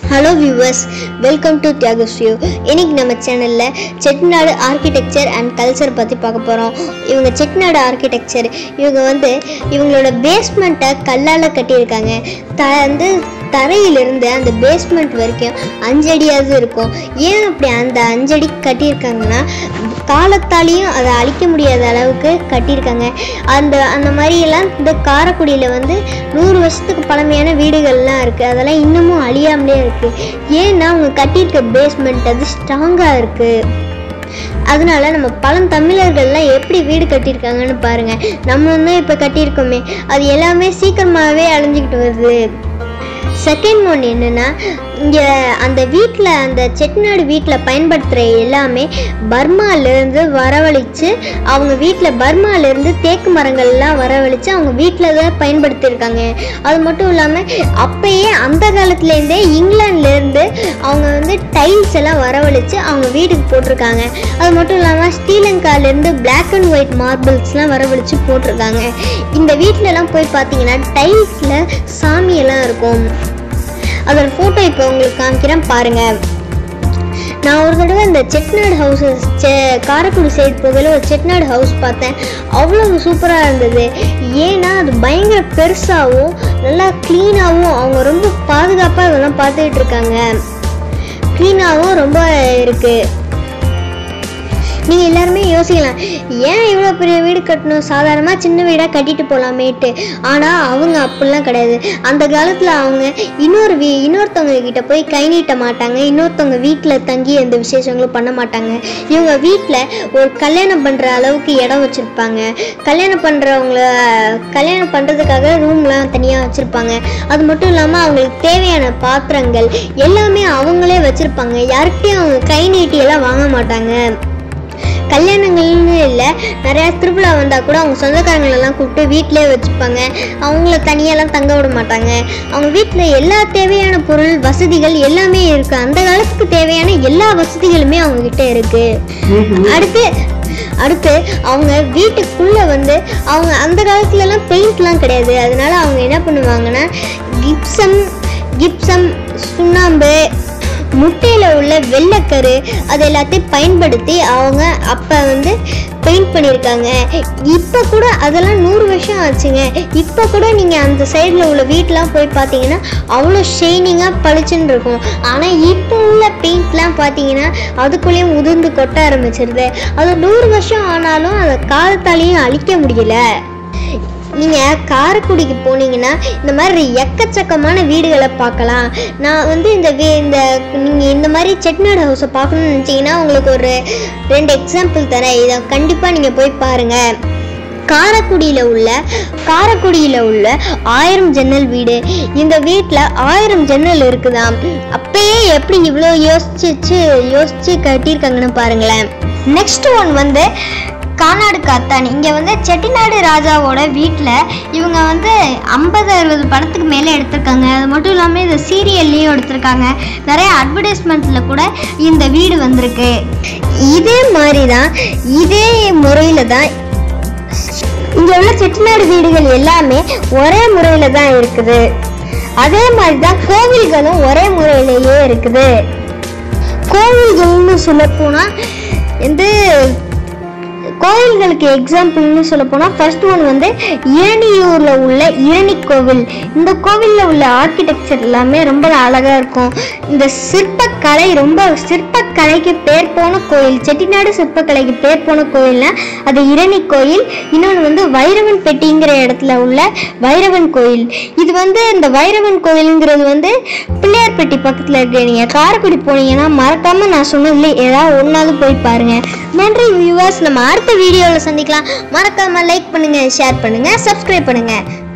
hello viewers welcome to தியாகஸ்வியூ இன்னைக்கு நம்ம சேனலில் செட்டிநாடு ஆர்கிடெக்சர் அண்ட் கல்ச்சர் பற்றி பார்க்க போகிறோம் இவங்க செட்டிநாடு ஆர்கிடெக்சர் இவங்க வந்து இவங்களோட பேஸ்மெண்ட்டை கல்லால் கட்டியிருக்காங்க த வந்து தரையிலிருந்து அந்த பேஸ்மெண்ட் வரைக்கும் அஞ்சடியாவது இருக்கும் ஏன் அப்படி அந்த அஞ்சடி கட்டியிருக்காங்கன்னா காலத்தாலேயும் அதை அழிக்க முடியாத அளவுக்கு கட்டியிருக்காங்க அந்த அந்த மாதிரியெல்லாம் இந்த காரைக்குடியில் வந்து நூறு வருஷத்துக்கு பழமையான வீடுகள்லாம் இருக்குது அதெல்லாம் இன்னமும் அழியாமலே இருக்குது ஏன்னா அவங்க கட்டியிருக்க பேஸ்மெண்ட் அது ஸ்ட்ராங்காக இருக்குது அதனால நம்ம பழந்தமிழர்கள்லாம் எப்படி வீடு கட்டியிருக்காங்கன்னு பாருங்க நம்ம தான் இப்போ கட்டியிருக்கோமே அது எல்லாமே சீக்கிரமாகவே அழிஞ்சிக்கிட்டு வருது செகண்ட் ஒன் என்னன்னா இங்கே அந்த வீட்டில் அந்த செட்டிநாடு வீட்டில் பயன்படுத்துகிற எல்லாமே பர்மாலேருந்து வரவழைச்சு அவங்க வீட்டில் பர்மாலேருந்து தேக்கு மரங்கள்லாம் வரவழைச்சு அவங்க வீட்டில் தான் பயன்படுத்தியிருக்காங்க அது மட்டும் இல்லாமல் அப்பயே அந்த காலத்துலேருந்தே இங்கிலாந்துலேருந்து அவங்க வந்து டைல்ஸ் எல்லாம் வரவழைச்சு அவங்க வீட்டுக்கு போட்டிருக்காங்க அது மட்டும் இல்லாமல் ஸ்ரீலங்காலேருந்து பிளாக் அண்ட் ஒயிட் மார்பிள்ஸ்லாம் வரவழைச்சு போட்டிருக்காங்க இந்த வீட்டிலலாம் போய் பார்த்தீங்கன்னா டைல்ஸில் சாமியெல்லாம் இருக்கும் அதோட ஃபோட்டோ இப்போ உங்களுக்கு காமிக்கிறேன் பாருங்க நான் ஒரு தடவை இந்த செட்நாடு ஹவுஸஸ் செ காரைக்குடி சைடு போகையில் ஒரு செட்நாடு ஹவுஸ் பார்த்தேன் அவ்வளோ சூப்பராக இருந்தது ஏன்னா அது பயங்கர பெருசாகவும் நல்லா க்ளீனாகவும் அவங்க ரொம்ப பாதுகாப்பாக இதெல்லாம் பார்த்துக்கிட்டு இருக்காங்க க்ளீனாகவும் ரொம்ப இருக்குது நீங்கள் எல்லாருமே யோசிக்கலாம் ஏன் இவ்வளோ பெரிய வீடு கட்டணும் சாதாரணமாக சின்ன வீடாக கட்டிட்டு போகலாமேட்டு ஆனால் அவங்க அப்படிலாம் கிடையாது அந்த காலத்தில் அவங்க இன்னொரு வீ இன்னொருத்தவங்க கிட்ட போய் கை நீட்ட மாட்டாங்க இன்னொருத்தவங்க வீட்டில் தங்கி எந்த விசேஷங்களும் பண்ண மாட்டாங்க இவங்க வீட்டில் ஒரு கல்யாணம் பண்ணுற அளவுக்கு இடம் வச்சுருப்பாங்க கல்யாணம் பண்ணுறவங்கள கல்யாணம் பண்ணுறதுக்காக ரூம்லாம் தனியாக வச்சுருப்பாங்க அது மட்டும் இல்லாமல் அவங்களுக்கு தேவையான பாத்திரங்கள் எல்லாமே அவங்களே வச்சுருப்பாங்க யார்கிட்டையும் அவங்க கை நீட்டியெல்லாம் வாங்க மாட்டாங்க கல்யாணங்கள்னு இல்லை நிறையா திருவிழா வந்தால் கூட அவங்க சொந்தக்காரங்களெல்லாம் கூப்பிட்டு வீட்டிலே வச்சுப்பாங்க அவங்கள தனியாலாம் தங்க விட மாட்டாங்க அவங்க வீட்டில் எல்லா தேவையான பொருள் வசதிகள் எல்லாமே இருக்குது அந்த காலத்துக்கு தேவையான எல்லா வசதிகளுமே அவங்கக்கிட்ட இருக்குது அடுத்து அடுத்து அவங்க வீட்டுக்குள்ளே வந்து அவங்க அந்த காலத்துலலாம் பெயிண்ட்லாம் கிடையாது அதனால அவங்க என்ன பண்ணுவாங்கன்னா கிப்சம் கிப்சம் சுண்ணாம்பு முட்டையில் உள்ள வெள்ளைக்கரு அது எல்லாத்தையும் பயன்படுத்தி அவங்க அப்போ வந்து பெயிண்ட் பண்ணியிருக்காங்க இப்போ கூட அதெல்லாம் நூறு வருஷம் ஆச்சுங்க இப்போ கூட நீங்கள் அந்த சைடில் உள்ள வீட்டெலாம் போய் பார்த்தீங்கன்னா அவ்வளோ ஷைனிங்காக பளிச்சுன்னு இருக்கும் ஆனால் இப்போ உள்ள பெயிண்ட்லாம் பார்த்தீங்கன்னா அதுக்குள்ளேயும் உதிர்ந்து கொட்ட ஆரம்பிச்சிருது அது நூறு வருஷம் ஆனாலும் அதை காலத்தாலேயும் அழிக்க முடியல நீங்கள் காரைக்குடிக்கு போனீங்கன்னா இந்த மாதிரி எக்கச்சக்கமான வீடுகளை பார்க்கலாம் நான் வந்து இந்த வீ இந்த நீங்கள் இந்த மாதிரி செட்நாடு ஹவுஸை பார்க்கணும்னு நினச்சிங்கன்னா உங்களுக்கு ஒரு ரெண்டு எக்ஸாம்பிள் தரேன் இதை கண்டிப்பாக நீங்கள் போய் பாருங்கள் காரைக்குடியில் உள்ள காரைக்குடியில் உள்ள ஆயிரம் ஜன்னல் வீடு இந்த வீட்டில் ஆயிரம் ஜன்னல் இருக்குதாம் அப்பயே எப்படி இவ்வளோ யோசிச்சு யோசிச்சு கட்டியிருக்காங்கன்னு பாருங்களேன் நெக்ஸ்ட் ஒன் வந்து கானாடு காத்தான் இங்கே வந்து செட்டிநாடு ராஜாவோட வீட்டில் இவங்க வந்து ஐம்பது அறுபது படத்துக்கு மேலே எடுத்திருக்காங்க அது மட்டும் இல்லாமல் இது சீரியல்லையும் எடுத்திருக்காங்க நிறைய அட்வர்டைஸ்மெண்ட்ஸில் கூட இந்த வீடு வந்திருக்கு இதே மாதிரி தான் இதே முறையில் தான் இங்கே உள்ள செட்டிநாடு வீடுகள் எல்லாமே ஒரே முறையில் தான் இருக்குது அதே மாதிரி தான் கோவில்களும் ஒரே முறையிலேயே இருக்குது கோவில்கள்னு சொல்ல போனால் வந்து கோயில்களுக்கு எக்ஸாம்பிள்னு சொல்ல போனால் ஃபர்ஸ்ட் ஒன் வந்து இரணியூரில் உள்ள இரணி கோவில் இந்த கோவிலில் உள்ள ஆர்கிடெக்சர் எல்லாமே ரொம்ப அழகாக இருக்கும் இந்த சிற்பக்கலை ரொம்ப சிற்பக்கலைக்கு பேர் போன கோயில் செட்டிநாடு சிற்பக்கலைக்கு பேர் போன கோயில்னா அது இரணி கோயில் இன்னொன்று வந்து வைரவன் பெட்டிங்கிற இடத்துல உள்ள வைரவன் கோயில் இது வந்து இந்த வைரவன் கோயிலுங்கிறது வந்து பிள்ளையார்பட்டி பக்கத்தில் இருக்கு நீங்கள் காரைக்குடி போனீங்கன்னா மறக்காமல் நான் சொன்னதுல ஏதாவது ஒன்றாவது போய் பாருங்க நன்றி வியூவர்ஸ் நம்ம அடுத்த வீடியோவில் சந்திக்கலாம் மறக்காமல் லைக் பண்ணுங்கள் ஷேர் பண்ணுங்கள் சப்ஸ்கிரைப் பண்ணுங்கள்